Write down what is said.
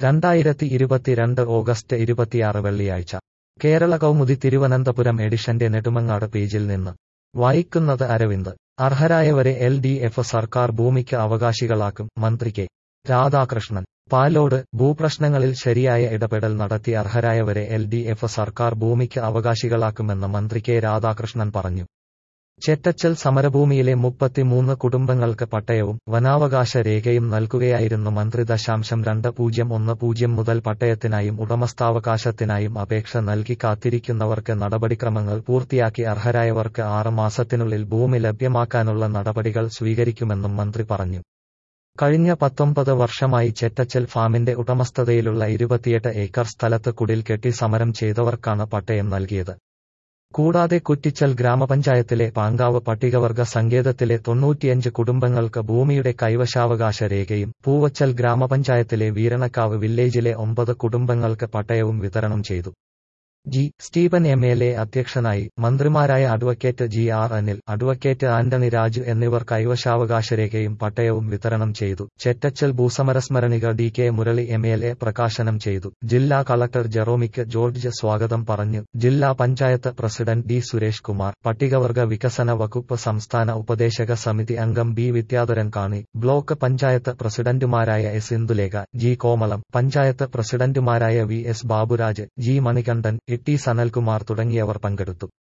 രണ്ടായിരത്തി ഇരുപത്തിരണ്ട് ഓഗസ്റ്റ് ഇരുപത്തിയാറ് വെള്ളിയാഴ്ച കേരള കൗമുദി തിരുവനന്തപുരം എഡിഷന്റെ നെടുമങ്ങാട് പേജിൽ നിന്ന് വായിക്കുന്നത് അരവിന്ദ് അർഹരായവരെ എൽ ഡി എഫ് സർക്കാർ ഭൂമിക്ക് അവകാശികളാക്കും മന്ത്രി കെ രാധാകൃഷ്ണൻ പാലോട് ഭൂപ്രശ്നങ്ങളിൽ ശരിയായ ഇടപെടൽ നടത്തി അർഹരായവരെ എൽ ഡി എഫ് സർക്കാർ ഭൂമിക്ക് അവകാശികളാക്കുമെന്ന് മന്ത്രി കെ രാധാകൃഷ്ണൻ പറഞ്ഞു ചെറ്റച്ചൽ സമരഭൂമിയിലെ മുപ്പത്തിമൂന്ന് കുടുംബങ്ങൾക്ക് പട്ടയവും വനാവകാശ രേഖയും നൽകുകയായിരുന്നു മന്ത്രി ദശാംശം രണ്ട് പൂജ്യം ഒന്ന് പൂജ്യം മുതൽ പട്ടയത്തിനായും ഉടമസ്ഥാവകാശത്തിനായും അപേക്ഷ നൽകി കാത്തിരിക്കുന്നവർക്ക് നടപടിക്രമങ്ങൾ പൂർത്തിയാക്കി അർഹരായവർക്ക് ആറ് മാസത്തിനുള്ളിൽ ഭൂമി ലഭ്യമാക്കാനുള്ള നടപടികൾ സ്വീകരിക്കുമെന്നും മന്ത്രി പറഞ്ഞു കഴിഞ്ഞ പത്തൊമ്പത് വർഷമായി ചെറ്റച്ചൽ ഫാമിന്റെ ഉടമസ്ഥതയിലുള്ള ഇരുപത്തിയെട്ട് ഏക്കർ സ്ഥലത്ത് കുടിൽ കെട്ടി സമരം ചെയ്തവർക്കാണ് പട്ടയം നൽകിയത് കൂടാതെ കുറ്റിച്ചൽ ഗ്രാമപഞ്ചായത്തിലെ പാങ്കാവ് പട്ടികവർഗ സങ്കേതത്തിലെ തൊണ്ണൂറ്റിയഞ്ച് കുടുംബങ്ങൾക്ക് ഭൂമിയുടെ കൈവശാവകാശ രേഖയും പൂവച്ചൽ ഗ്രാമപഞ്ചായത്തിലെ വീരണക്കാവ് വില്ലേജിലെ ഒമ്പത് കുടുംബങ്ങൾക്ക് പട്ടയവും വിതരണം ചെയ്തു G Stephen M L A അധ്യക്ഷനായി മന്ത്രിമാരായ advocate G R Anil advocate Antony Raju എന്നിവർ കൈവശാവകാശ രേഖയും പട്ടയവും വിതരണം ചെയ്തു ചെറ്റച്ചൽ ഭൂസമരസ്മരണിക D K Murali M L A പ്രകാശനം ചെയ്തു ജില്ലാ കളക്ടർ ജെറോമിക്ക് ജോർജ് സ്വാഗതം പറഞ്ഞു ജില്ലാ പഞ്ചായത്ത് പ്രസിഡന്റ് ഡി സുരേഷ് കുമാർ പട്ടികവർഗ വികസന വകുപ്പ് സംസ്ഥാന ഉപദേശക സമിതി അംഗം ബി വിദ്യാധരൻ കാണി ബ്ലോക്ക് പഞ്ചായത്ത് പ്രസിഡന്റുമാരായ എസ് ഇന്ദുലേഖ ജി കോമളം പഞ്ചായത്ത് പ്രസിഡന്റുമാരായ V S Baburaj G Manikandan E T Sanalkumar തുടങ്ങിയവർ പങ്കെടുത്തു